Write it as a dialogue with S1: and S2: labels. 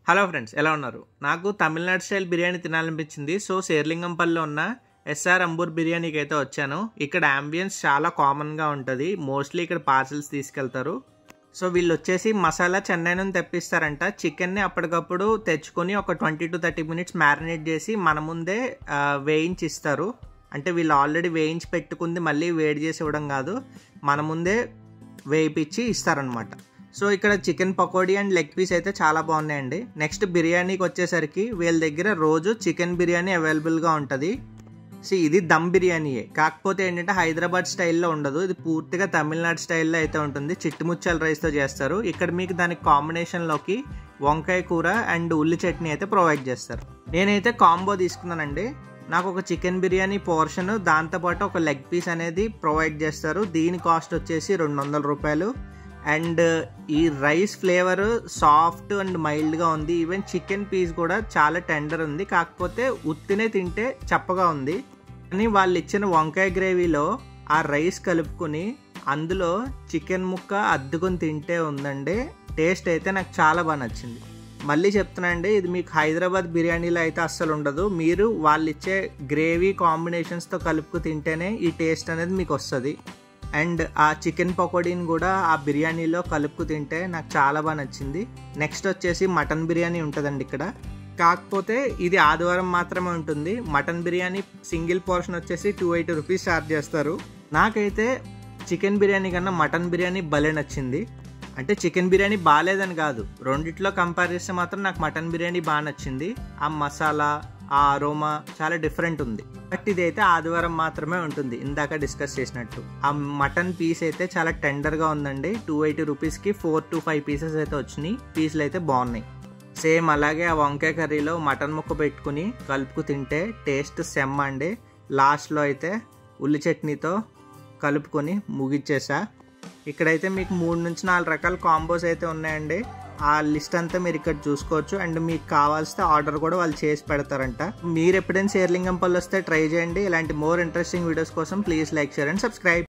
S1: hello friends ఎలా ఉన్నారు నాకు తమిళనాడు స్టైల్ బిర్యానీ తినాలనిపించింది సో శేర్లింగంపల్లిలో ఉన్న ఎస్ఆర్ అంబూర్ బిర్యానీకి అయితే వచ్చాను ఇక్కడ అంబియన్స్ చాలా కామన్గా ఉంటుంది మోస్ట్లీ ఇక్కడ పార్సిల్స్ తీసుకెళ్తారు సో వీళ్ళు వచ్చేసి మసాలా చెన్నై నుండి తెప్పిస్తారంట చికెన్ని అప్పటికప్పుడు తెచ్చుకొని ఒక twenty to thirty minutes marinate చేసి మన ముందే ఆ, వేయించి ఇస్తారు అంటే వీళ్ళు ఆల్రెడీ వేయించి పెట్టుకుంది మళ్ళీ వేడి చేసి ఇవ్వడం కాదు మన ముందే వేయిపించి ఇస్తారనమాట సో ఇక్కడ chicken pakodi and leg piece అయితే చాలా బాగున్నాయండి నెక్స్ట్ బిర్యానీకి వచ్చేసరికి వీళ్ళ దగ్గర రోజు చికెన్ బిర్యానీ అవైలబుల్గా ఉంటుంది సో ఇది దమ్ బిర్యానీయే కాకపోతే ఏంటంటే హైదరాబాద్ స్టైల్లో ఉండదు ఇది పూర్తిగా తమిళనాడు స్టైల్లో అయితే ఉంటుంది చిట్టుముచ్చల రైస్తో చేస్తారు ఇక్కడ మీకు దానికి కాంబినేషన్లోకి వంకాయ కూర అండ్ ఉల్లి చట్నీ అయితే ప్రొవైడ్ చేస్తారు నేనైతే కాంబో తీసుకున్నానండి నాకు ఒక చికెన్ బిర్యానీ పోర్షన్ దాంతోపాటు ఒక లెగ్ పీస్ అనేది ప్రొవైడ్ చేస్తారు దీని కాస్ట్ వచ్చేసి రెండు వందల రూపాయలు అండ్ ఈ రైస్ ఫ్లేవర్ సాఫ్ట్ అండ్ మైల్డ్గా ఉంది ఈవెన్ చికెన్ పీస్ కూడా చాలా టెండర్ ఉంది కాకపోతే ఉత్తినే తింటే చప్పగా ఉంది కానీ వాళ్ళు ఇచ్చిన వంకాయ గ్రేవీలో ఆ రైస్ కలుపుకొని అందులో చికెన్ ముక్క అద్దుకొని తింటే ఉందండి టేస్ట్ అయితే నాకు చాలా బాగా నచ్చింది మళ్ళీ చెప్తున్నానండి ఇది మీకు హైదరాబాద్ బిర్యానీలో అయితే అస్సలు ఉండదు మీరు వాళ్ళు ఇచ్చే గ్రేవీ కాంబినేషన్స్తో కలుపుకు తింటేనే ఈ టేస్ట్ అనేది మీకు వస్తుంది అండ్ ఆ చికెన్ పకోడీని కూడా ఆ బిర్యానీలో కలుపుకు తింటే నాకు చాలా బాగా నచ్చింది నెక్స్ట్ వచ్చేసి మటన్ బిర్యానీ ఉంటుందండి ఇక్కడ కాకపోతే ఇది ఆదివారం మాత్రమే ఉంటుంది మటన్ బిర్యానీ సింగిల్ పోర్షన్ వచ్చేసి టూ ఎయిటీ రూపీస్ ఛార్జ్ చేస్తారు నాకైతే చికెన్ బిర్యానీ కన్నా మటన్ బిర్యానీ భలే నచ్చింది అంటే చికెన్ బిర్యానీ బాగాలేదని కాదు రెండిట్లో కంపేర్ చేస్తే మాత్రం నాకు మటన్ బిర్యానీ బాగా నచ్చింది ఆ మసాలా ఆ అరోమా చాలా డిఫరెంట్ ఉంది బట్ ఇదైతే ఆదివారం మాత్రమే ఉంటుంది ఇందాక డిస్కస్ చేసినట్టు ఆ మటన్ పీస్ అయితే చాలా టెండర్గా ఉందండి టూ ఎయిటీ రూపీస్కి ఫోర్ టు ఫైవ్ పీసెస్ అయితే వచ్చినాయి పీసులు అయితే బాగున్నాయి సేమ్ అలాగే ఆ వంకాయ కర్రీలో మటన్ ముక్క పెట్టుకుని కలుపుకు తింటే టేస్ట్ సెమ్ అండి లాస్ట్లో అయితే ఉల్లి చట్నీతో కలుపుకొని ముగిచ్చేసా ఇక్కడైతే మీకు మూడు నుంచి నాలుగు రకాల కాంబోస్ అయితే ఉన్నాయండి ఆ లిస్ట్ అంతా మీరు ఇక్కడ చూసుకోవచ్చు అండ్ మీకు కావాల్సిన ఆర్డర్ కూడా వాళ్ళు చేసి పెడతారంట మీరు ఎప్పుడైనా షేర్లింగంపల్లి వస్తే ట్రై చేయండి ఇలాంటి మోర్ ఇంట్రెస్టింగ్ వీడియోస్ కోసం please like share and subscribe